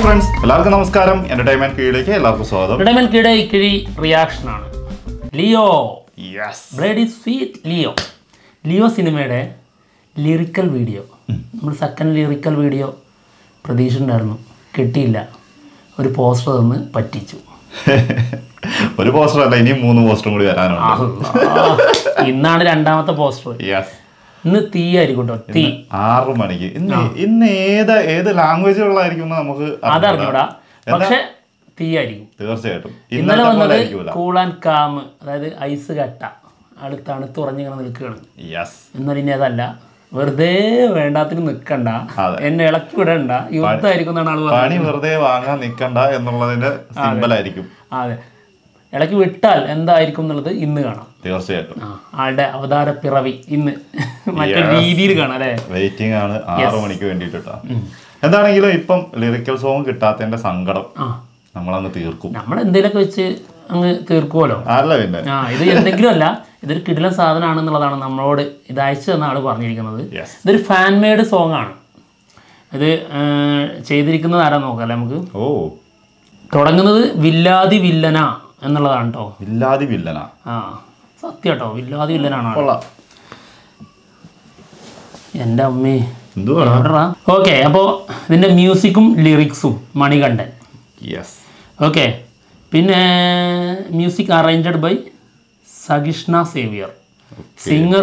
Friends എല്ലാവർക്കും നമസ്കാരം entertainment കീഴിലേക്ക് എല്ലാവർക്കും സ്വാഗതം ഇടമൽക്കിടെ ഇക്കിഴി റിയാക്ഷനാണ് Leo yes bloody sweet Leo Leo സിനിമയുടെ ലിറിക്കൽ വീഡിയോ നമ്മൾ സെക്കൻഡ് ലിറിക്കൽ വീഡിയോ പ്രതീക്ഷ ഉണ്ടായിരുന്നു കിട്ടിയില്ല ഒരു പോസ്റ്റർ തന്ന് പറ്റിച്ചു ഒരു പോസ്റ്റർ അല്ല ഇനിയും മൂന്ന് പോസ്റ്ററും കൂടി വരാനുണ്ട് അള്ളാ. ഇന്നാണ് രണ്ടാമത്തെ പോസ്റ്റർ യെസ് ഇന്ന് തീ ആയിരിക്കും കേട്ടോ തീ ആറു മണിക്ക് ഇന്ന് ഇന്ന് ഏത് ഏത് ലാംഗ്വേജുകളായിരിക്കും എന്ന് നമുക്ക് അതറിഞ്ഞൂടാ പക്ഷെ തീ ആയിരിക്കും തീർച്ചയായിട്ടും ഇന്നലെ ഇന്നത്തെ പോലെ വന്നത് ആയിരിക്കൂല കൂൾ ആൻഡ് കാം അതായത് ഐസ് കട്ട അടുത്ത് തണുത്തുറഞ്ഞിങ്ങനെ നിൽക്കുകയാണ് യെസ് എന്നാൽ ഇനി അതല്ല വെറുതെ വേണ്ടാത്തിന് നിൽക്കണ്ട അതെ. എന്നെ ഇളക്കി വിടണ്ട യുദ്ധമായിരിക്കും എന്നാണ് ആള് പറഞ്ഞത് പണി വെറുതെ വാങ്ങാൻ നിക്കണ്ട എന്നുള്ളതിന്റെ സിമ്പൽ ആയിരിക്കും അതെ ഇളക്കി വിട്ടാൽ എന്തായിരിക്കും എന്നുള്ളത് ഇന്ന് കാണാം തീർച്ചയായിട്ടും ആ ആളുടെ അവതാര പിറവി ഇന്ന് മറ്റേ രീതിയിൽ കാണാം അല്ലേ വെയിറ്റിംഗ് ആണ് ആറു മണിക്ക് വേണ്ടിട്ടാ എന്താണെങ്കിലും ഇപ്പം ലിറിക്കൽ സോങ് കിട്ടാത്തതിന്റെ സങ്കടം ആ നമ്മളങ്ങ് തീർക്കും നമ്മൾ എന്തെങ്കിലുമൊക്കെ വെച്ച് അങ്ങ് തീർക്കുമല്ലോ അല്ല പിന്നെ ആ ഇത് എന്തെങ്കിലും അല്ല ഇതൊരു കിടിലൻ സാധനമാണെന്നുള്ളതാണ് നമ്മളോട് ഇത് അയച്ചു തന്ന ആള് പറഞ്ഞിരിക്കുന്നത് യെസ് ഇതൊരു ഫാൻ മെയ്ഡ് സോങ് ആണ് ഇത് ആ, ചെയ്തിരിക്കുന്നത് ആരാ നോക്കാം അല്ലേ നമുക്ക് ഓ തുടങ്ങുന്നത് വില്ലാതി വില്ലന എന്നുള്ളതാണ് കേട്ടോ ഇല്ലാതി വില്ലനാ ആ സത്യം കേട്ടോ വില്ലാതി വില്ലനാണ് ആള്. കൊള്ളാം എൻ്റെ അമ്മേ എന്തുവാ ഓക്കെ അപ്പോൾ ഇതിൻ്റെ മ്യൂസിക്കും ലിറിക്സും മണികണ്ഠൻ യെസ് ഓക്കെ പിന്നെ music arranged by Sahishna Xavier singer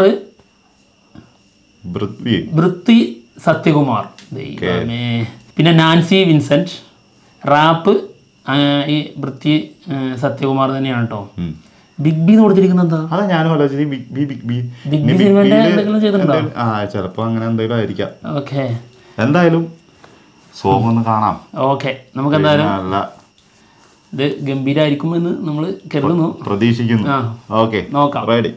Prithvi വൃത്തി സത്യകുമാർ ദൈവമേ പിന്നെ നാൻസി വിൻസെന്റ് റാപ്പ് ഈ വൃത്തി ആ, സത്യകുമാർ തന്നെയാണ് കേട്ടോ ഉം. ബിഗ് ബി എന്ന് കൊടുത്തിരിക്കുന്നത് എന്താ അതാ ഞാനും ആലോചിച്ചത് ഈ big B big B big ഇനി ബി ബിഗ് സിനിമേന്റെ ബിയില് എന്തെങ്കിലും ചെയ്തിട്ടുണ്ടോ? എന്തെങ്കിലും- ആ ചിലപ്പോ അങ്ങനെ എന്തെങ്കിലും ആയിരിക്കാം ഓക്കെ എന്തായാലും സോങ് ഒന്ന് കാണാം ഓക്കെ നമുക്ക് എന്തായാലും നല്ല ഇത് ഗംഭീരമായിരിക്കുമെന്ന് നമ്മൾ കരുതുന്നു പ്രതീക്ഷിക്കുന്നു ആ. ഓക്കെ നോക്കാം. റെഡി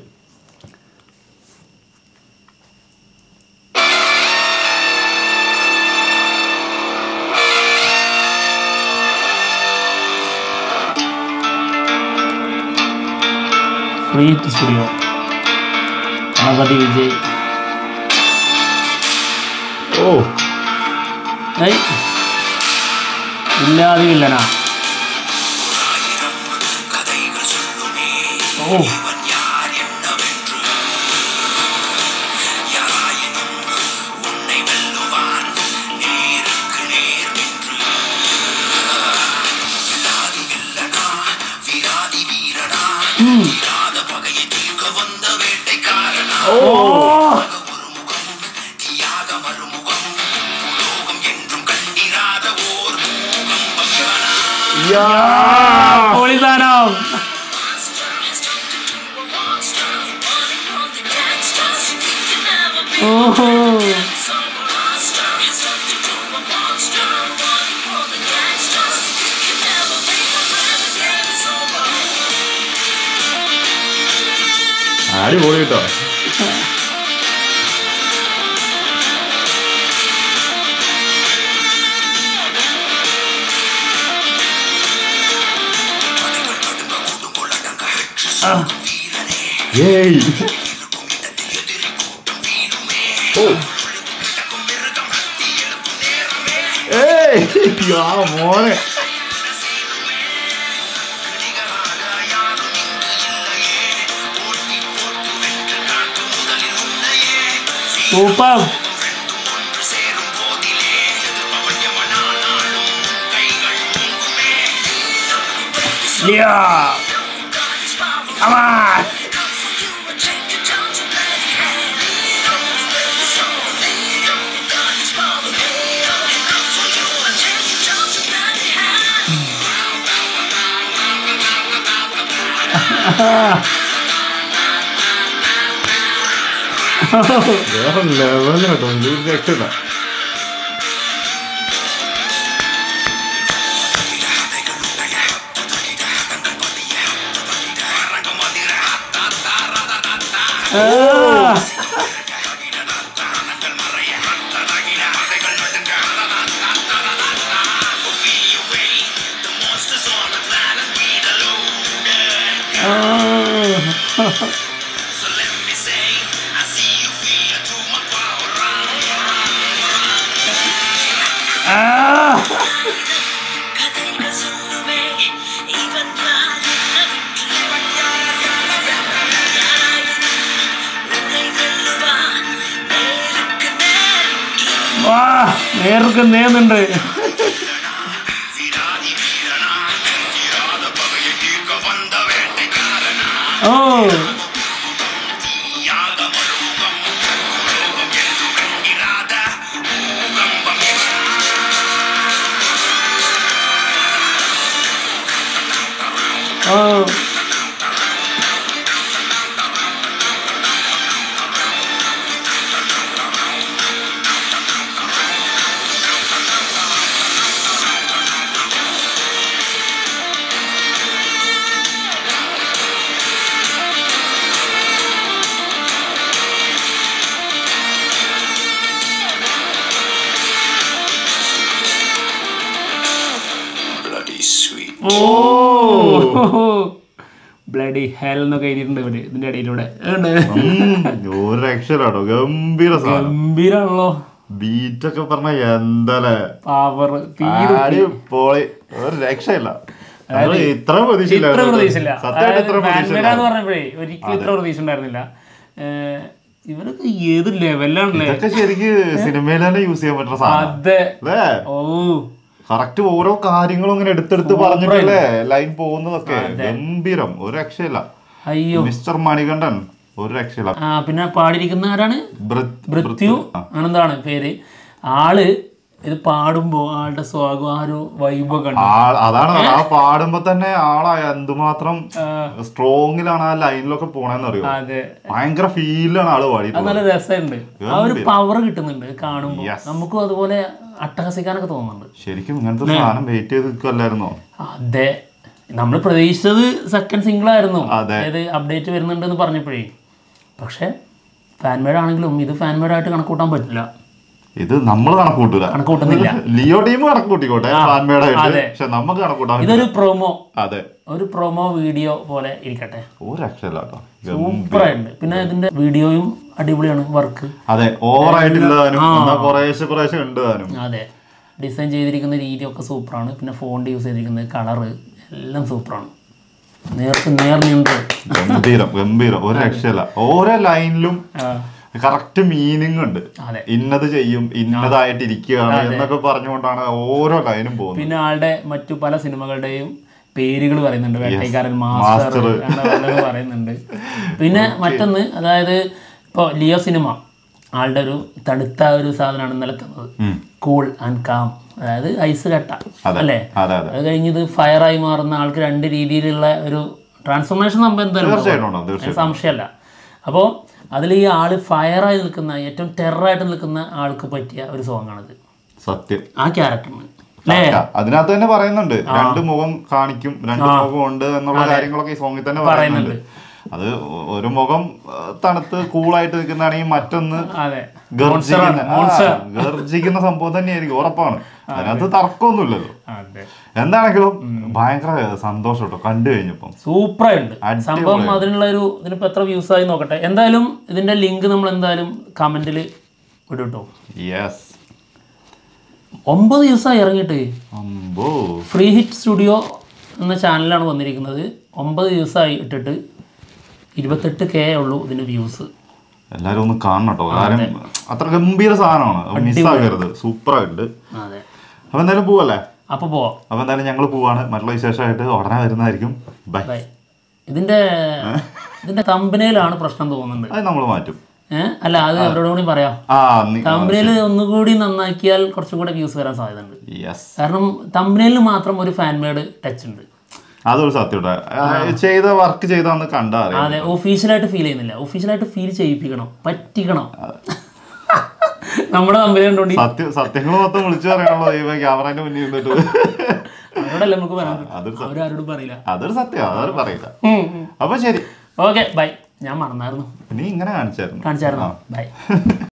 ഫ്രീറ്റ് സ്റ്റുഡിയോ ഗണപതി വിജയ് ഓ ഐ ഇല്ലാതെ വില്ലനാ ഓ ഉം. ഓ പൊളി സാധനം ഓഹോ അടിപൊളി കേട്ടോ ആ, ഏയ് ഓ ഏയ് യാ മോനെ സൂപ്പർ ലിയോ Come on. വേറെ ലെവൽ കേട്ടോ ഇത് രക്ഷയില്ല Ah. ഓർക്കുന്നേന്നുണ്ട് ഓ ഓ Bloody sweet. ഓ ബ്ലഡി ഹെൽ എന്നൊക്കെ എഴുതിയിട്ടുണ്ട് ഇവര് ഇതിന്റെ ഇടയിലൂടെ ഉണ്ട്. ഉം, ഒരു രക്ഷയിലാട്ടോ ഗംഭീര സാധനം ഗംഭീരാണല്ലോ ബീറ്റൊക്കെ പറഞ്ഞ എന്തല്ലേ പവർ അടിപൊളി ഒരു രക്ഷയില്ല നമ്മള് ഇത്ര ഇത്ര പ്രതീക്ഷയില്ല പ്രതീക്ഷയില്ല സത്യമായിട്ട് ഇത്ര ഫാൻമേഡ എന്ന് പ്രതീക്ഷയില്ല പറഞ്ഞപ്പോഴേ ഒരിക്കലും ഇത്ര പ്രതീക്ഷ ഉണ്ടായിരുന്നില്ല ഏഹ്, ഇവരൊക്കെ ഏത് ലെവലാണല്ലേ ഇതൊക്കെ ശരിക്ക് സിനിമയിൽ തന്നെ യൂസ് ചെയ്യാൻ പറ്റുന്ന സാധനം അതെ അല്ലേ ഓ കറക്റ്റ് ഓരോ കാര്യങ്ങളും ഇങ്ങനെ എടുത്തെടുത്ത് പറഞ്ഞിട്ടല്ലേ ലൈൻ പോകുന്നതൊക്കെ ഗംഭീരം ഒരു രക്ഷയില്ല അയ്യോ മിസ്റ്റർ മണികണ്ഠൻ ഒരു രക്ഷയില്ല ആ പിന്നെ പാടിയിരിക്കുന്ന ആരാണ് ബ്രത്- മൃത്യു ആണെന്താണ് പേര് ആള് ഇത് പാടുമ്പോ ആളുടെ സ്വാഗം ആ ഒരു വൈബൊക്കെ ഉണ്ട് ആ- അതാണ് ആ പാടുമ്പോ തന്നെ ആളാ എന്തുമാത്രം സ്ട്രോങ്ങിലാണ് ആ ലൈനിലൊക്കെ പോണെന്ന് അറിയോ അതെ ഭയങ്കര ഫീലാണ് ആള് അത് പാടിയിട്ടുള്ളത് നല്ല രസമുണ്ട് ആ ഒരു പവർ കിട്ടുന്നുണ്ട് കാണുമ്പോൾ Yes. നമുക്കും അതുപോലെ അട്ടഹസിക്കാനൊക്കെ തോന്നുന്നുണ്ട് ശരിക്കും ഇങ്ങനത്തെ ഒരു സാധനം വെയിറ്റ് ചെയ്ത് നിൽക്കല്ലായിരുന്നോ അതെ നമ്മൾ പ്രതീക്ഷിച്ചത് സെക്കൻഡ് സിംഗിൾ ആയിരുന്നു അതെ. അതായത് അപ്ഡേറ്റ് വരുന്നുണ്ടെന്ന് പറഞ്ഞപ്പോഴേ പക്ഷെ ഫാൻമേഡ് ആണെങ്കിലും ഇത് ഫാൻമേഡ് ആയിട്ട് കണക്കൂട്ടാൻ പറ്റില്ല ഇത് നമ്മൾ കണക്കൂട്ടില്ല കണക്കൂട്ടുന്നില്ല ലിയോ ടീം കണക്കൂട്ടിക്കോട്ടെ ഫാൻമേഡായിട്ട് അതെ. പക്ഷെ നമുക്ക് കണക്കൂട്ടാൻ പറ്റില്ല. ഇതൊരു പ്രൊമോ അതെ ഒരു പ്രൊമോ വീഡിയോ പോലെ ഇരിക്കട്ടെ ഒരു രക്ഷയില്ല കേട്ടോ സൂപ്പറായിട്ടുണ്ട് പിന്നെ ഇതിന്റെ വീഡിയോയും അടിപൊളിയാണ് വർക്ക് അതെ ഓവർ ആയിട്ടില്ലതാനും എന്നാ കുറേശ്ശെ കുറേശ്ശെ ഉണ്ട് താനും അതെ ഡിസൈൻ ചെയ്തിരിക്കുന്ന രീതിയൊക്കെ സൂപ്പറാണ് പിന്നെ ഫോണിൽ യൂസ് ചെയ്തിരിക്കുന്നത് കളറ് എല്ലാം സൂപ്പറാണ് നേർക്ക് നേർ നീണ്ട് ഗംഭീരം ഗംഭീരം ഒരു രക്ഷയില്ല ഓരോ ലൈനിലും കറക്റ്റ് മീനിങ് ഉണ്ട് അതെ. ഇന്നത് ചെയ്യും ഇന്നതായിട്ട് ഇരിക്കുകയാണ് എന്നൊക്കെ പറഞ്ഞുകൊണ്ടാണ് ഓരോ ലൈനും പോകുന്നത് പിന്നെ ആളുടെ മറ്റു പല സിനിമകളുടെയും പേരുകൾ പറയുന്നുണ്ട് വേട്ടൈക്കാരൻ മാസ്റ്റർ അങ്ങനെ പലതും പറയുന്നുണ്ട് പിന്നെ മറ്റൊന്ന് അതായത് ഇപ്പോൾ ലിയോ സിനിമ ആളുടെ ഒരു തണുത്ത ഒരു സാധനമാണ് ഇന്നലെ തന്നത് ഉം. കൂൾ ആൻഡ് കാം അതായത് ഐസ് കട്ട അതെ അല്ലേ അതെ അതെ അത് കഴിഞ്ഞത് ഫയറായി മാറുന്ന ആൾക്ക് രണ്ട് രീതിയിലുള്ള ഒരു ട്രാൻസ്ഫോർമേഷൻ സംഭവം എന്തായാലും ഉണ്ടാവും. തീർച്ചയായിട്ടും ഉണ്ടാവും, തീർച്ചയായിട്ടും സംശയമല്ല അപ്പോൾ അതിൽ ഈ ആള് ഫയറായി നിൽക്കുന്ന ഏറ്റവും ടെററായിട്ട് നിൽക്കുന്ന ആൾക്ക് പറ്റിയ ഒരു സോങ്ങാണിത് സത്യം ആ ക്യാരക്ടറിന് അല്ലേ അതിനകത്ത് തന്നെ പറയുന്നുണ്ട് രണ്ട് മുഖം കാണിക്കും രണ്ട് മുഖം ഉണ്ട് എന്നുള്ള കാര്യങ്ങളൊക്കെ ഈ സോങ്ങിൽ തന്നെ പറയുന്നുണ്ട് അത് ഒരു മുഖം ആ, തണുത്ത് കൂളായിട്ട് നിൽക്കുന്നതാണെങ്കിൽ മറ്റൊന്ന് അതെ ഗർജിക്കുന്ന ആ, ഗർജിക്കുന്ന സംഭവം തന്നെയായിരിക്കും ഉറപ്പാണ് അതിനകത്ത് തർക്കമൊന്നുമില്ലല്ലോ അതെ എന്താണെങ്കിലും ഭയങ്കര സന്തോഷം കേട്ടോ കണ്ടു കഴിഞ്ഞപ്പം സൂപ്പറായിട്ടുണ്ട് അടിപൊളി. സംഭവം അതിനുള്ള ഒരു ഇതിനിപ്പോൾ എത്ര വ്യൂസ് ആയി നോക്കട്ടെ എന്തായാലും ഇതിന്റെ ലിങ്ക് നമ്മൾ എന്തായാലും കമന്റിൽ ഇടും കേട്ടോ യെസ് ഒമ്പത് ദിവസമായി ഇറങ്ങിയിട്ട് അമ്പോ ഫ്രീ ഹിറ്റ് സ്റ്റുഡിയോ എന്ന ചാനലാണ് വന്നിരിക്കുന്നത് ഒമ്പത് ദിവസമായി ഇട്ടിട്ട് ഇരുപത്തെട്ട് കെ ഉള്ളൂ ഇതിന്റെ വ്യൂസ് എല്ലാരും ഒന്ന് കാണണം കേട്ടോ കാര്യം അത്ര ഗംഭീര സാധനമാണ് മിസ്സാകരുത് സൂപ്പർ ആയിട്ടുണ്ട് അതെ അപ്പൊ എന്തായാലും പോവല്ലേ അപ്പോൾ പോവാം അപ്പൊ എന്തായാലും ഞങ്ങൾ പോവാണ് മറ്റുള്ള വിശേഷമായിട്ട് ഉടനെ വരുന്നതായിരിക്കും ബൈ ബൈ ഇതിന്റെ ഇതിന്റെ തമ്പനയിലാണ് പ്രശ്നം തോന്നുന്നുണ്ട് അത് നമ്മൾ മാറ്റും ഏഹ് അല്ല അത് അവരോടും കൂടി പറയാം ആ നി- തമ്പനയിൽ ഒന്നുകൂടി നന്നാക്കിയാൽ കുറച്ചും കൂടെ വ്യൂസ് വരാൻ സാധ്യതയുണ്ട് യെസ് കാരണം തമ്പനയിൽ മാത്രം ഒരു ഫാൻ മെയ്ഡ് ടച്ച് ഉണ്ട് അതൊരു സത്യം ചെയ്ത വർക്ക് ചെയ്താന്ന് കണ്ടാ അറിയാം അതെ ഒഫീഷ്യലായിട്ട് ഫീൽ ചെയ്യുന്നില്ല ഒഫീഷ്യലായിട്ട് ഫീൽ ചെയ്യിപ്പിക്കണം പറ്റിക്കണം നമ്മുടെ കമ്പനി കണ്ടോണ്ടി സത്യം സത്യങ്ങൾ മൊത്തം വിളിച്ചു പറയാനുള്ളത് ദൈവം ക്യാമറന്റെ മുന്നിൽ ഇരുന്നിട്ട് അവരോടല്ല നമുക്ക് പറയാൻ പറ്റും അതൊരു സ- അവരാരോടും പറയില്ല അതൊരു സത്യം അതൊരു പറയില്ല അപ്പൊ ശരി ഓക്കെ ബൈ ഞാൻ മറന്നായിരുന്നു നീ ഇങ്ങനെ കാണിച്ചായിരുന്നു കാണിച്ചായിരുന്നു ബൈ